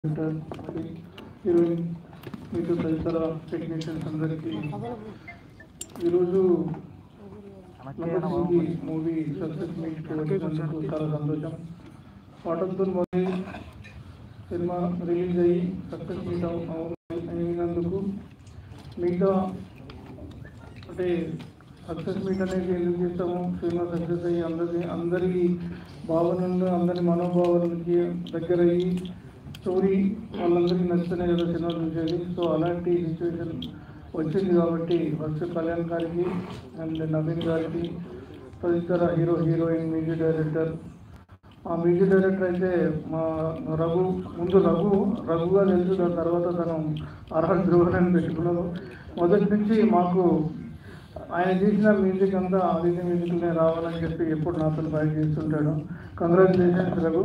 director heroine మీకు తదితర technicians అందరికీ ఈరోజు ఈ మూవీ సక్సెస్ మీట్ వచ్చినందుకు చాలా సంతోషం పాటంతో మూవీ సినిమా రిలీజ్ అయ్యి సక్సెస్ మీట్ అయినందుకు మిగతా అంటే సక్సెస్ మీట్ అనేది ఎందుకు చేస్తాము సినిమా సక్సెస్ అయ్యి అందరి అందరి భావనలు అందరి మనోభావాలకి దగ్గర అయ్యి స్టోరీ వాళ్ళందరికీ నచ్చుతనే కదా సినిమా చూసేది సో అలాంటి సిచ్యువేషన్ వచ్చింది కాబట్టి ఫస్ట్ కళ్యాణ్ గారికి అండ్ నవీన్ గారికి తదితర హీరో హీరోయిన్ మ్యూజిక్ డైరెక్టర్ ఆ మ్యూజిక్ డైరెక్టర్ అయితే మా రఘు ముందు రఘు రఘుగా తెలుసు దాని తర్వాత తను అర్హ ధ్రువన్ అని పెట్టుకున్నాను మొదటి నుంచి మాకు ఆయన చేసిన మ్యూజిక్ అంతా ఆదిత్య మ్యూజిక్నే రావాలని చెప్పి ఎప్పుడు నాతో ఫైట్ చేస్తుంటాడు కంగ్రాచులేషన్స్ రఘు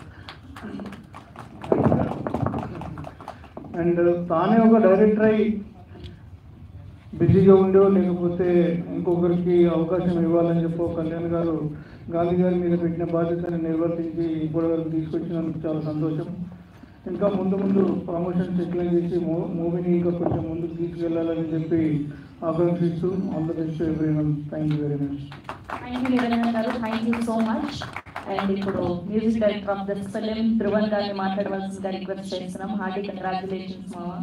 అండ్ తానే ఒక డైరెక్టర్ అయి బిజీగా ఉండో లేకపోతే ఇంకొకరికి అవకాశం ఇవ్వాలని చెప్పి కళ్యాణ్ గారు గాంధీ గారి మీద పెట్టిన బాధ్యతను నిర్వర్తించి ఇప్పటి వరకు తీసుకొచ్చినందుకు చాలా సంతోషం ఇంకా ముందు ముందు ప్రమోషన్ సెటిల్ చేసి మూ- మూవీని ఇంకా కొంచెం ముందుకు తీసుకెళ్లాలని చెప్పి ఆకాంక్షిస్తూ all the best everyone thank you very much thank you Niranjan garu thank you so much and ఇప్పుడు music director of this film Dhruvan గారిని మాట్లాడవలసిందిగా రిక్వెస్ట్ చేస్తున్నాం హార్టీ కంగ్రాచులేషన్స్ మావా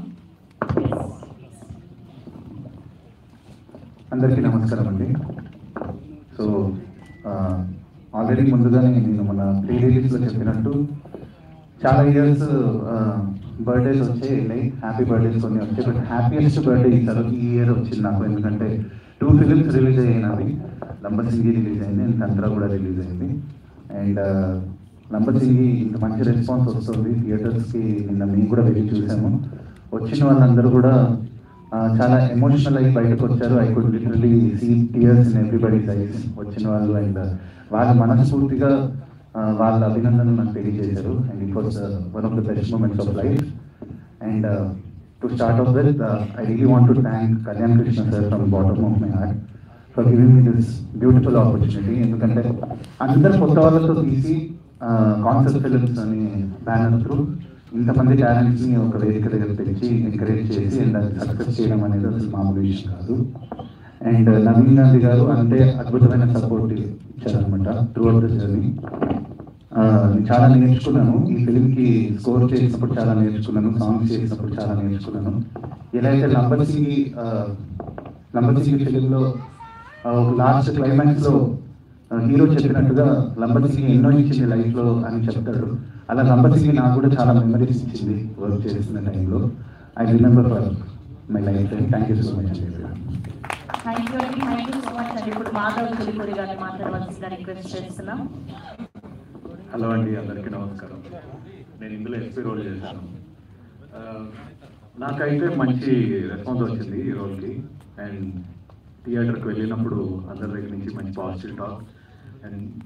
అందరికీ నమస్కారం అండి సో ఆల్రెడీ ముందుగానే నేను మన ప్రీ రిలీజ్లో చెప్పినట్టు చాలా ఇయర్స్ బర్త్డేస్ వచ్చాయి వెళ్ళాయి హ్యాపీ బర్త్డేస్ కొన్ని వచ్చాయి బట్ హ్యాపీయెస్ట్ బర్త్డే ఈసారి ఈ ఇయర్ వచ్చింది నాకు ఎందుకంటే టూ ఫిలిమ్స్ రిలీజ్ అయ్యినవి లంబసింగి రిలీజ్ అయింది అండ్ తంత్ర కూడా రిలీజ్ అయింది అండ్ లంబసింగి ఇంత మంచి రెస్పాన్స్ వస్తుంది థియేటర్స్కి నిన్న మేము కూడా వెళ్ళి చూసాము వచ్చిన వాళ్ళందరూ కూడా ఆ, చాలా ఎమోషనల్ అయ్యి బయటకు వచ్చారు I could literally see tears in everybody's eyes వచ్చిన వాళ్ళు అండ్ వాళ్ళ మనస్ఫూర్తిగా ఆ, వాళ్ళ అభినందనలు నాకు తెలియజేశారు and it was one of the best moments of life and to start off with I really want to thank Kalyan Krishna sir from bottom of my heart for giving me this beautiful opportunity ఎందుకంటే అందరు కొత్త వాళ్ళతో తీసి concept films అని banner through ఇంతమంది talents ని ఒక వేదిక దగ్గర తెచ్చి ఎంకరేజ్ చేసి అండ్ అది సక్సెస్ చేయడం అనేది అసలు మామూలు విషయం కాదు అండ్ నవీన్ గాంధీ గారు అంతే అద్భుతమైన సపోర్ట్ ఇచ్చారనమాట త్రూ అవుట్ ద జర్నీ చాలా నేర్చుకున్నాను ఈ ఫిలిం కి స్కోర్ చేసినప్పుడు చాలా నేర్చుకున్నాను సాంగ్స్ చేసినప్పుడు చాలా నేర్చుకున్నాను ఎలా అయితే లంబసింగి లంబసింగి ఫిలిం లో ఆ, ఒక లాస్ట్ క్లైమాక్స్ లో హీరో చెప్పినట్టుగా లంబసింగి ఎన్నో ఇచ్చింది లైఫ్ లో అని చెప్తాడు అలా లంబసింగి నాకు కూడా చాలా మెమరీస్ ఇచ్చింది వర్క్ చేస్తున్న టైంలో I remember for my life thank you so much అండి థ్యాంక్ యూ అండి థ్యాంక్ యూ సో మచ్ అండి ఇప్పుడు మాధవ్ పులిపూరి గారిని మాట్లాడవలసిందిగా రిక్వెస్ట్ చేస్తున్నాం హలో అండి అందరికీ నమస్కారం నేను ఇందులో ఎస్పీ రోల్ చేశాను ఆ, నాకైతే మంచి రెస్పాన్స్ వచ్చింది ఈ రోల్కి అండ్ థియేటర్కి వెళ్ళినప్పుడు అందరి దగ్గర నుంచి మంచి పాజిటివ్ టాక్ అండ్